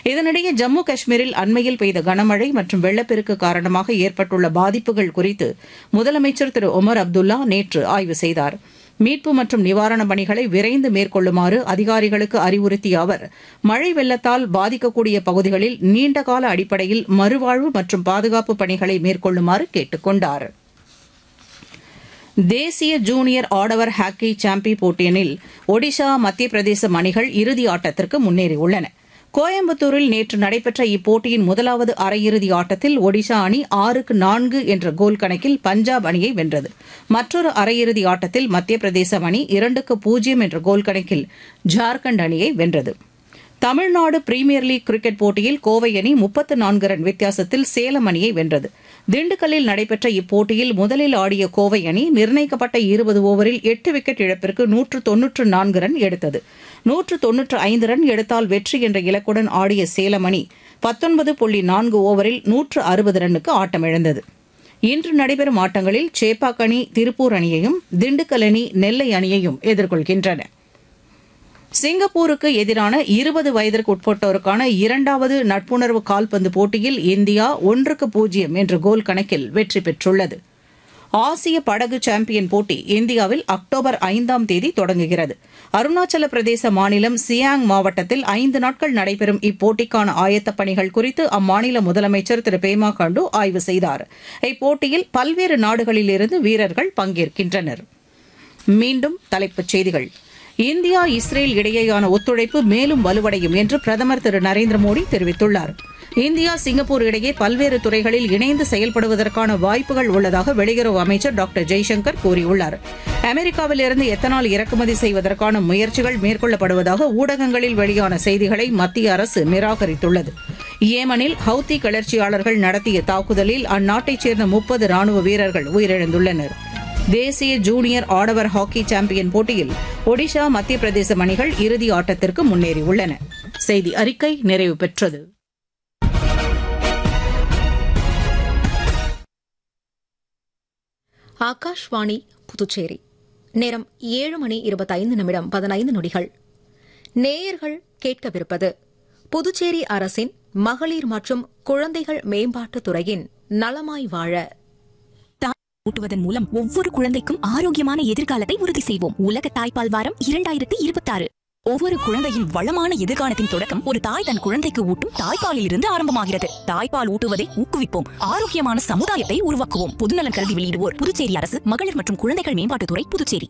இதனிடையே ஜம்மு காஷ்மீரில் அண்மையில் பெய்த கனமழை மற்றும் வெள்ளப்பெருக்கு காரணமாக ஏற்பட்டுள்ள பாதிப்புகள் குறித்து முதலமைச்சர் திரு ஒமர் அப்துல்லா நேற்று ஆய்வு செய்தார் மீட்பு மற்றும் நிவாரணப் பணிகளை விரைந்து மேற்கொள்ளுமாறு அதிகாரிகளுக்கு அறிவுறுத்திய அவர் மழை வெள்ளத்தால் பாதிக்கக்கூடிய பகுதிகளில் நீண்டகால அடிப்படையில் மறுவாழ்வு மற்றும் பாதுகாப்பு பணிகளை மேற்கொள்ளுமாறு கேட்டுக் கொண்டார் தேசிய ஜூனியர் ஆடவர் ஹாக்கி சாம்பி போட்டியில் ஒடிஷா மத்திய பிரதேசம் அணிகள் இறுதி ஆட்டத்திற்கு முன்னேறியுள்ளன கோயம்புத்தூரில் நேற்று நடைபெற்ற இப்போட்டியின் முதலாவது அரையிறுதி ஆட்டத்தில் ஒடிஷா அணி ஆறுக்கு நான்கு என்ற கோல் கணக்கில் பஞ்சாப் அணியை வென்றது மற்றொரு அரையிறுதி ஆட்டத்தில் மத்திய பிரதேசம் அணி இரண்டுக்கு பூஜ்ஜியம் என்ற கோல் கணக்கில் ஜார்க்கண்ட் அணியை வென்றது தமிழ்நாடு பிரீமியர் லீக் கிரிக்கெட் போட்டியில் கோவை அணி முப்பத்து நான்கு ரன் வித்தியாசத்தில் சேலம் அணியை வென்றது திண்டுக்கல்லில் நடைபெற்ற இப்போட்டியில் முதலில் ஆடிய கோவை அணி நிர்ணயிக்கப்பட்ட இருபது ஓவரில் எட்டு விக்கெட் இழப்பிற்கு நூற்று தொன்னூற்று நான்கு ரன் எடுத்தது நூற்று தொன்னூற்று ஐந்து ரன் எடுத்தால் வெற்றி என்ற இலக்குடன் ஆடிய சேலம் அணி பத்தொன்பது புள்ளி நான்கு ஓவரில் நூற்று அறுபது ரன்னுக்கு ஆட்டமிழந்தது இன்று நடைபெறும் ஆட்டங்களில் சேப்பாக் அணி திருப்பூர் அணியையும் திண்டுக்கல் அணி நெல்லை அணியையும் எதிர்கொள்கின்றன சிங்கப்பூருக்கு எதிரான இருபது வயதிற்கு உட்பட்டோருக்கான இரண்டாவது நட்புணர்வு கால்பந்து போட்டியில் இந்தியா ஒன்றுக்கு பூஜ்ஜியம் என்ற கோல் கணக்கில் வெற்றி பெற்றுள்ளது ஆசிய படகு சாம்பியன் போட்டி இந்தியாவில் அக்டோபர் ஐந்தாம் தேதி தொடங்குகிறது அருணாச்சல பிரதேச மாநிலம் சியாங் மாவட்டத்தில் ஐந்து நாட்கள் நடைபெறும் இப்போட்டிக்கான ஆயத்தப் பணிகள் குறித்து அம்மாநில முதலமைச்சர் திரு பேமா கண்டு ஆய்வு செய்தார் இப்போட்டியில் பல்வேறு நாடுகளிலிருந்து வீரர்கள் பங்கேற்கின்றனர் மீண்டும் தலைப்புச் செய்திகள் இந்தியா இஸ்ரேல் இடையேயான ஒத்துழைப்பு மேலும் வலுவடையும் என்று பிரதமர் திரு நரேந்திர மோடி தெரிவித்துள்ளார் இந்தியா சிங்கப்பூர் இடையே பல்வேறு துறைகளில் இணைந்து செயல்படுவதற்கான வாய்ப்புகள் உள்ளதாக வெளியுறவு அமைச்சர் டாக்டர் ஜெய்சங்கர் கூறியுள்ளார் அமெரிக்காவிலிருந்து எத்தனால் இறக்குமதி செய்வதற்கான முயற்சிகள் மேற்கொள்ளப்படுவதாக ஊடகங்களில் வெளியான செய்திகளை மத்திய அரசு நிராகரித்துள்ளது ஏமனில் ஹவுத்தி கிளர்ச்சியாளர்கள் நடத்திய தாக்குதலில் அந்நாட்டைச் சேர்ந்த முப்பது ராணுவ வீரர்கள் உயிரிழந்துள்ளனர் தேசிய ஜூனியர் ஆடவர் ஹாக்கி சாம்பியன் போட்டியில் ஒடிஷா மத்திய பிரதேச அணிகள் இறுதி ஆட்டத்திற்கு முன்னேறியுள்ளன செய்தி அறிக்கை நிறைவு பெற்றது ஆகாஷ்வாணி புதுச்சேரி நேரம் ஏழு மணி இருபத்தைந்து நிமிடம் பதினைந்து நொடிகள் நேயர்கள் கேட்கவிருப்பது புதுச்சேரி அரசின் மகளிர் மற்றும் குழந்தைகள் மேம்பாட்டுத் துறையின் நலமாய் வாழ ஊட்டுவதன் மூலம் ஒவ்வொரு குழந்தைக்கும் ஆரோக்கியமான எதிர்காலத்தை உறுதி செய்வோம் உலக தாய்ப்பால் வாரம் இரண்டாயிரத்தி இருபத்தாறு ஒவ்வொரு குழந்தையின் வளமான எதிர்காலத்தின் தொடக்கம் ஒரு தாய் தன் குழந்தைக்கு ஊட்டும் தாய்ப்பாலில் இருந்து ஆரம்பமாகிறது தாய்ப்பால் ஊட்டுவதை ஊக்குவிப்போம் ஆரோக்கியமான சமுதாயத்தை உருவாக்குவோம் பொதுநலன் கருதி வெளியிடுவோர் புதுச்சேரி அரசு மகளிர் மற்றும் குழந்தைகள் மேம்பாட்டுத்துறை புதுச்சேரி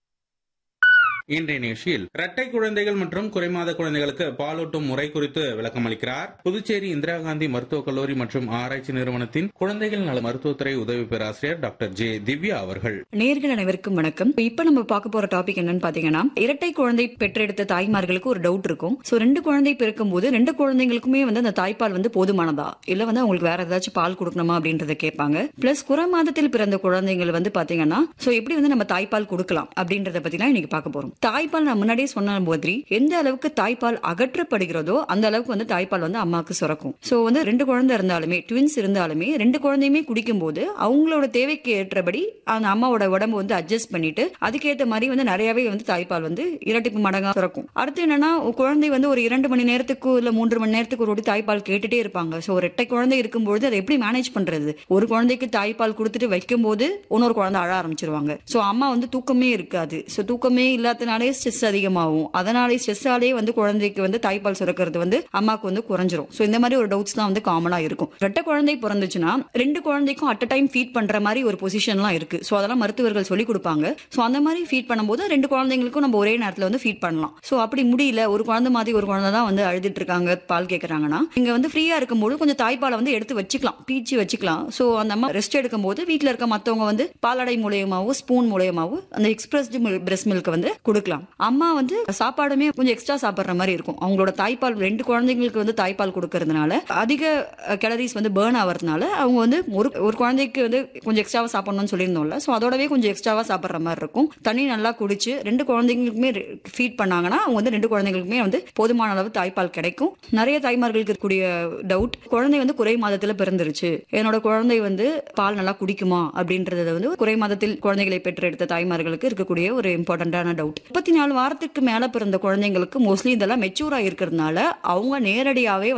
இன்றைய நிகழ்ச்சியில் இரட்டை குழந்தைகள் மற்றும் குறைமாத குழந்தைகளுக்கு பாலூட்டும் முறை குறித்து விளக்கம் அளிக்கிறார் புதுச்சேரி இந்திரா காந்தி மருத்துவக் கல்லூரி மற்றும் ஆராய்ச்சி நிறுவனத்தின் குழந்தைகள் நல மருத்துவத்துறை உதவி பேராசிரியர் டாக்டர் ஜே திவ்யா அவர்கள் நேர்கள் அனைவருக்கும் வணக்கம் இப்ப நம்ம பார்க்க போற டாபிக் என்னன்னு பாத்தீங்கன்னா இரட்டை குழந்தை பெற்றெடுத்த தாய்மார்களுக்கு ஒரு டவுட் இருக்கும் சோ ரெண்டு குழந்தை பிறக்கும் போது ரெண்டு குழந்தைங்களுக்குமே வந்து அந்த தாய்ப்பால் வந்து போதுமானதா இல்ல வந்து அவங்களுக்கு வேற ஏதாச்சும் பால் கொடுக்கணுமா அப்படின்றத கேட்பாங்க பிளஸ் குறை மாதத்தில் பிறந்த குழந்தைகள் வந்து பாத்தீங்கன்னா சோ எப்படி வந்து நம்ம தாய்ப்பால் கொடுக்கலாம் அப்படின்றத பத்தி தான் இன்னைக்கு பார்க்க போறோம் தாய்ப்பால் நான் முன்னாடியே சொன்ன மாதிரி எந்த அளவுக்கு தாய்ப்பால் அகற்றப்படுகிறதோ அந்த அளவுக்கு வந்து தாய்ப்பால் வந்து அம்மாவுக்கு சுரக்கும் சோ வந்து ரெண்டு குழந்தை இருந்தாலுமே ட்வின்ஸ் இருந்தாலுமே ரெண்டு குழந்தையுமே குடிக்கும் போது அவங்களோட தேவைக்கு ஏற்றபடி அந்த அம்மாவோட உடம்பு வந்து அட்ஜஸ்ட் பண்ணிட்டு அதுக்கேற்ற மாதிரி வந்து நிறையவே வந்து தாய்ப்பால் வந்து இரட்டிப்பு மடங்கா சுரக்கும் அடுத்து என்னன்னா குழந்தை வந்து ஒரு இரண்டு மணி நேரத்துக்கு இல்ல மூன்று மணி நேரத்துக்கு ஒரு வாட்டி தாய்ப்பால் கேட்டுட்டே இருப்பாங்க சோ ஒரு ரெட்டை குழந்தை இருக்கும்போது அதை எப்படி மேனேஜ் பண்றது ஒரு குழந்தைக்கு தாய்ப்பால் கொடுத்துட்டு வைக்கும் போது இன்னொரு குழந்தை அழ ஆரம்பிச்சிருவாங்க சோ அம்மா வந்து தூக்கமே இருக்காது சோ தூக்கமே இல்லாதனாலே ஸ்ட்ரெஸ் அதிகமாகும் அதனாலே ஸ்ட்ரெஸ்ஸாலே வந்து குழந்தைக்கு வந்து தாய்ப்பால் சுரக்கிறது வந்து அம்மாக்கு வந்து குறைஞ்சிரும் சோ இந்த மாதிரி ஒரு டவுட்ஸ் தான் வந்து காமனா இருக்கும் ரெட்டை குழந்தை பிறந்துச்சுன்னா ரெண்டு குழந்தைக்கும் அட் அ டைம் ஃபீட் பண்ற மாதிரி ஒரு பொசிஷன்லாம் இருக்கு சோ அதெல்லாம் மருத்துவர்கள் சொல்லி கொடுப்பாங்க சோ அந்த மாதிரி ஃபீட் பண்ணும்போது ரெண்டு குழந்தைங்களுக்கும் நம்ம ஒரே நேரத்துல வந்து ஃபீட் பண்ணலாம் சோ அப்படி முடியல ஒரு குழந்தை மாதிரி ஒரு குழந்தை தான் வந்து அழுதுட்டு இருக்காங்க பால் கேட்கறாங்கன்னா இங்க வந்து ஃப்ரீயா இருக்கும்போது கொஞ்சம் தாய்ப்பாலை வந்து எடுத்து வச்சுக்கலாம் பீச்சி வச்சுக்கலாம் சோ அந்த அம்மா ரெஸ்ட் எடுக்கும் போது வீட்டுல இருக்க மத்தவங்க வந்து பாலாடை மூலியமாவோ ஸ்பூன் மூலியமாவோ அந்த எக்ஸ்பிரஸ்டு பிரஸ்ட் மில்க் வந்து கொடுக்கலாம் அம்மா வந்து சாப்பாடுமே கொஞ்சம் எக்ஸ்ட்ரா சாப்பிடுற மாதிரி இருக்கும் அவங்களோட தாய்ப்பால் ரெண்டு குழந்தைங்களுக்கு வந்து தாய்ப்பால் கொடுக்கறதுனால அதிக கேலரிஸ் வந்து பேர்ன் ஆகிறதுனால அவங்க வந்து ஒரு ஒரு குழந்தைக்கு வந்து கொஞ்சம் எக்ஸ்ட்ராவா சாப்பிடணும்னு சொல்லியிருந்தோம்ல ஸோ அதோடவே கொஞ்சம் எக்ஸ்ட்ராவா சாப்பிட்ற மாதிரி இருக்கும் தண்ணி நல்லா குடிச்சு ரெண்டு குழந்தைங்களுக்குமே ஃபீட் பண்ணாங்கன்னா அவங்க வந்து ரெண்டு குழந்தைங்களுக்குமே வந்து போதுமான அளவு தாய்ப்பால் கிடைக்கும் நிறைய தாய்மார்களுக்கு இருக்கக்கூடிய டவுட் குழந்தை வந்து குறை மாதத்துல பிறந்துருச்சு என்னோட குழந்தை வந்து பால் நல்லா குடிக்குமா அப்படின்றது வந்து குறை மாதத்தில் குழந்தைகளை பெற்றெடுத்த தாய்மார்களுக்கு இருக்கக்கூடிய ஒரு இம்பார்ட்டன்டான டவுட் முப்பத்தி நாலு வாரத்துக்கு மேல பிறந்த குழந்தைங்களுக்கு மோஸ்ட்லி இதெல்லாம் மெச்சூரா இருக்கிறதுனால அவங்க நேரடியாவே